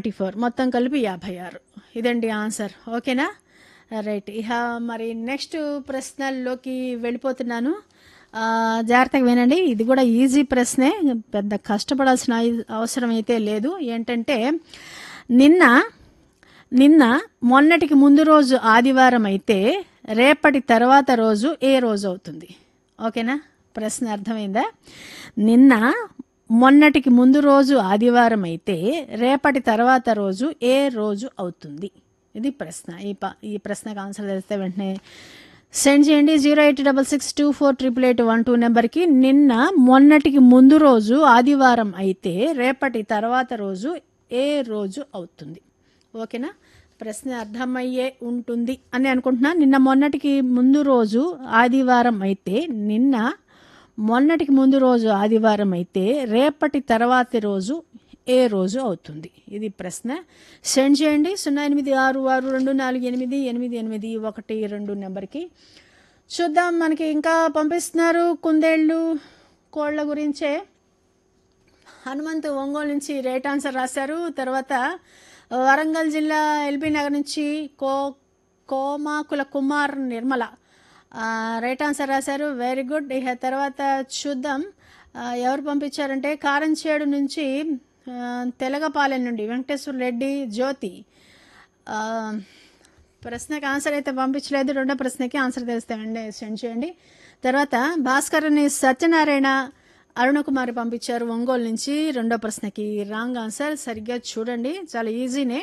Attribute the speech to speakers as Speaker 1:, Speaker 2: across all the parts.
Speaker 1: twenty four మొత్తం కలిపి యాభై ఆరు ఇదండి ఆన్సర్ ఓకేనా రైట్ ఇక మరి నెక్స్ట్ ప్రశ్నల్లోకి వెళ్ళిపోతున్నాను ఆ, జాగ్రత్తగా వినండి ఇది కూడా ఈజీ ప్రశ్నే పెద్ద కష్టపడాల్సిన ఐ- అవసరం అయితే లేదు ఏంటంటే నిన్న నిన్న మొన్నటికి ముందు రోజు ఆదివారం అయితే రేపటి తర్వాత రోజు ఏ రోజు అవుతుంది ఓకేనా ప్రశ్న అర్థమైందా నిన్న మొన్నటికి ముందు రోజు ఆదివారం అయితే రేపటి తర్వాత రోజు ఏ రోజు అవుతుంది ఇది ప్రశ్న ఈ ప ఈ ప్రశ్నకు ఆన్సర్ తెలిస్తే వెంటనే సెండ్ చేయండి zero eight double six two four triple eight one two నెంబర్కి నిన్న మొన్నటికి ముందు రోజు ఆదివారం అయితే రేపటి తర్వాత రోజు ఏ రోజు అవుతుంది ఓకేనా ప్రశ్న అర్థమయ్యే ఉంటుంది అని అనుకుంటున్నా నిన్న మొన్నటికి ముందు రోజు ఆదివారం అయితే నిన్న మొన్నటికి ముందు రోజు ఆదివారం అయితే రేపటి తర్వాతి రోజు ఏ రోజు అవుతుంది ఇది ప్రశ్న సెండ్ చేయండి సున్నా ఎనిమిది ఆరు ఆరు రెండు నాలుగు ఎనిమిది ఎనిమిది ఎనిమిది ఒకటి రెండు నెంబర్కి చూద్దాం మనకి ఇంకా పంపిస్తున్నారు కుందేళ్ళు కోళ్ళ గురించే హనుమంతు ఒంగోలు నుంచి రైట్ ఆన్సర్ రాశారు తర్వాత వరంగల్ జిల్లా ఎల్బీ నగర్ నుంచి కో కోమాకుల కుమార్ నిర్మల ఆ, రైట్ ఆన్సర్ రాశారు వెరీ గుడ్ ఇక తర్వాత చూద్దాం ఆ, ఎవరు పంపించారంటే కారంచేడు నుంచి ఆ, తెలగపాలెం నుండి వెంకటేశ్వర రెడ్డి జ్యోతి ఆ, ప్రశ్నకి ఆన్సర్ అయితే పంపించలేదు రెండో ప్రశ్నకి ఆన్సర్ తెలిస్తామండి సెండ్ చేయండి తర్వాత భాస్కర్ని సత్యనారాయణ అరుణకుమారి పంపించారు ఒంగోలు నుంచి రెండో ప్రశ్నకి రాంగ్ ఆన్సర్ సరిగ్గా చూడండి చాలా ఈజీనే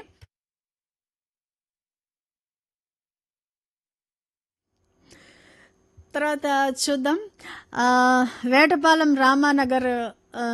Speaker 1: తర్వాత చూద్దాం ఆ, వేటపాలెం రామానగర్ ఆ,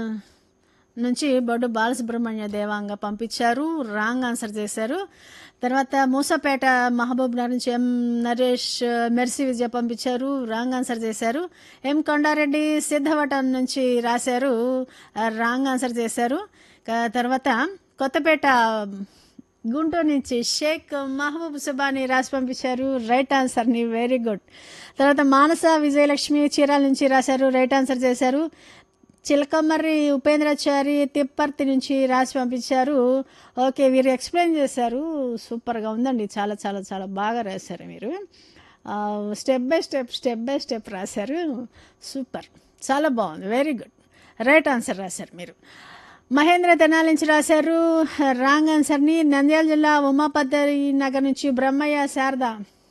Speaker 1: నుంచి బొడ్డు బాలసుబ్రహ్మణ్య దేవాంగ పంపించారు రాంగ్ ఆన్సర్ చేశారు తర్వాత మూసపేట మహబూబ్ నగర్ నుంచి ఎం నరేష్ మెర్సీ విజయ పంపించారు రాంగ్ ఆన్సర్ చేశారు ఎం కొండారెడ్డి సిద్ధవటం నుంచి రాశారు ఆ, రాంగ్ ఆన్సర్ చేశారు క- తర్వాత కొత్తపేట గుంటూరు నుంచి షేక్ మహబూబ్ సుబాని రాసి పంపించారు రైట్ ఆన్సర్ని వెరీ గుడ్ తర్వాత మానస విజయలక్ష్మి చీరాల నుంచి రాశారు రైట్ ఆన్సర్ చేశారు చిలకమర్రి ఉపేంద్రాచారి తిప్పర్తి నుంచి రాసి పంపించారు ఓకే వీరు ఎక్స్ప్లెయిన్ చేశారు సూపర్గా ఉందండి చాలా చాలా చాలా బాగా రాశారు మీరు step by step step by step రాశారు సూపర్ చాలా బాగుంది వెరీ గుడ్ రైట్ ఆన్సర్ రాశారు మీరు మహేంద్ర తెనాలి నుంచి రాశారు రాంగ్ ఆన్సర్ని నంద్యాల జిల్లా ఉమాపతి నగర్ నుంచి బ్రహ్మయ్య శారద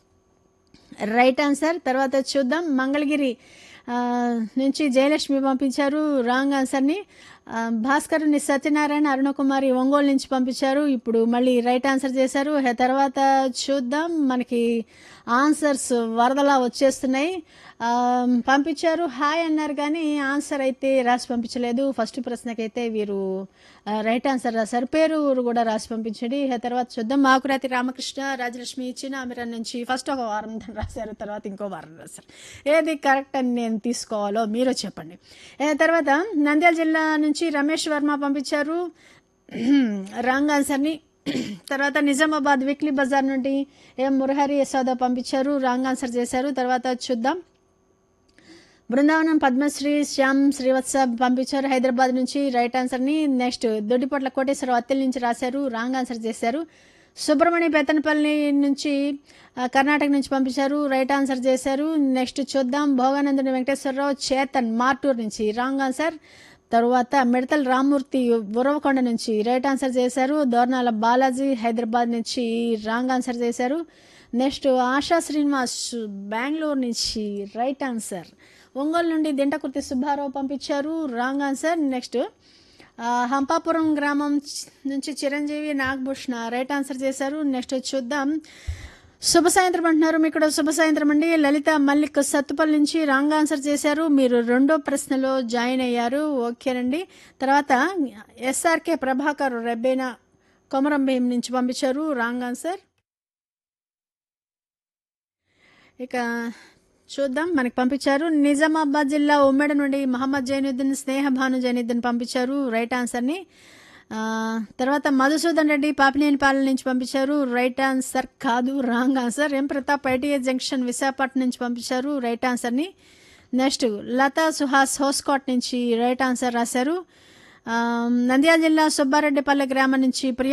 Speaker 1: రైట్ ఆన్సర్ తర్వాత చూద్దాం మంగళగిరి ఆ, నుంచి జయలక్ష్మి పంపించారు రాంగ్ ఆన్సర్ని ఆ, భాస్కరుని సత్యనారాయణ అరుణకుమారి ఒంగోలు నుంచి పంపించారు ఇప్పుడు మళ్ళీ రైట్ ఆన్సర్ చేశారు హే, తర్వాత చూద్దాం మనకి ఆన్సర్స్ వరదలా వచ్చేస్తున్నాయి ఆ, పంపించారు హాయ్ అన్నారు కానీ ఆన్సర్ అయితే రాసి పంపించలేదు ఫస్ట్ ప్రశ్నకైతే వీరు ఆ, రైట్ ఆన్సర్ రాశారు పేరు ఊరు కూడా రాసి పంపించండి ఆ తర్వాత చూద్దాం మాకురాతి రామకృష్ణ రాజలక్ష్మి ఇచ్చిన అమిరన్ నుంచి ఫస్ట్ ఒక వారం రాశారు తర్వాత ఇంకో వారం రాశారు ఏది కరెక్ట్ అని నేను తీసుకోవాలో మీరు చెప్పండి ఆ తర్వాత నంద్యాల జిల్లా నుంచి రమేష్ వర్మ పంపించారు రాంగ్ ఆన్సర్ని తర్వాత నిజామాబాద్ వీక్లీ బజార్ నుండి ఎం మురహరి యశోద పంపించారు రాంగ్ ఆన్సర్ చేశారు తర్వాత చూద్దాం బృందావనం పద్మశ్రీ శ్యామ్ శ్రీవత్స పంపించారు హైదరాబాద్ నుంచి రైట్ ఆన్సర్ని నెక్స్ట్ దొడ్డిపట్ల కోటేశ్వరరావు అత్తెల నుంచి రాశారు రాంగ్ ఆన్సర్ చేశారు సుబ్రహ్మణ్య బేతనపల్లి నుంచి ఆ, కర్ణాటక నుంచి పంపించారు రైట్ ఆన్సర్ చేశారు నెక్స్ట్ చూద్దాం భోగానందుని వెంకటేశ్వరరావు చేతన్ మార్టూర్ నుంచి రాంగ్ ఆన్సర్ తరువాత మిడతల రామ్మూర్తి ఉరవకొండ నుంచి రైట్ ఆన్సర్ చేశారు దోర్నాల బాలాజీ హైదరాబాద్ నుంచి రాంగ్ ఆన్సర్ చేశారు నెక్స్ట్ ఆశా శ్రీనివాస్ బెంగళూరు నుంచి రైట్ ఆన్సర్ ఒంగోలు నుండి దింటకుర్తి సుబ్బారావు పంపించారు రాంగ్ ఆన్సర్ నెక్స్ట్ ఆ, హంపాపురం గ్రామం చ- నుంచి చిరంజీవి నాగభూషణ రైట్ ఆన్సర్ చేశారు నెక్స్ట్ చూద్దాం శుభ సాయంత్రం అంటున్నారు మీకు కూడా శుభ సాయంత్రం అండి లలిత మల్లిక్ సత్తుపల్లి నుంచి రాంగ్ ఆన్సర్ చేశారు మీరు రెండో ప్రశ్నలో జాయిన్ అయ్యారు ఓకేనండి తర్వాత ఎస్ఆర్కే ప్రభాకర్ రెబ్బేనా కొమరం భీం నుంచి పంపించారు రాంగ్ ఆన్సర్ ఇక చూద్దాం మనకి పంపించారు నిజామాబాద్ జిల్లా ఉమ్మడి నుండి మహమ్మద్ జైనుద్దీన్ స్నేహ భాను జైనుద్దీన్ పంపించారు రైట్ ఆన్సర్ని ఆ, తర్వాత మధుసూదన్ రెడ్డి పాపినేనిపాలెం నుంచి పంపించారు రైట్ ఆన్సర్ కాదు wrong answer M Pratap ITI junction Visakhapatnam నుంచి పంపించారు రైట్ ఆన్సర్ని నెక్స్ట్ లతా సుహాస్ హోస్కోట్ నుంచి రైట్ ఆన్సర్ రాశారు ఆ, నంద్యాల జిల్లా సుబ్బారెడ్డిపల్లె గ్రామం నుంచి ప్రియ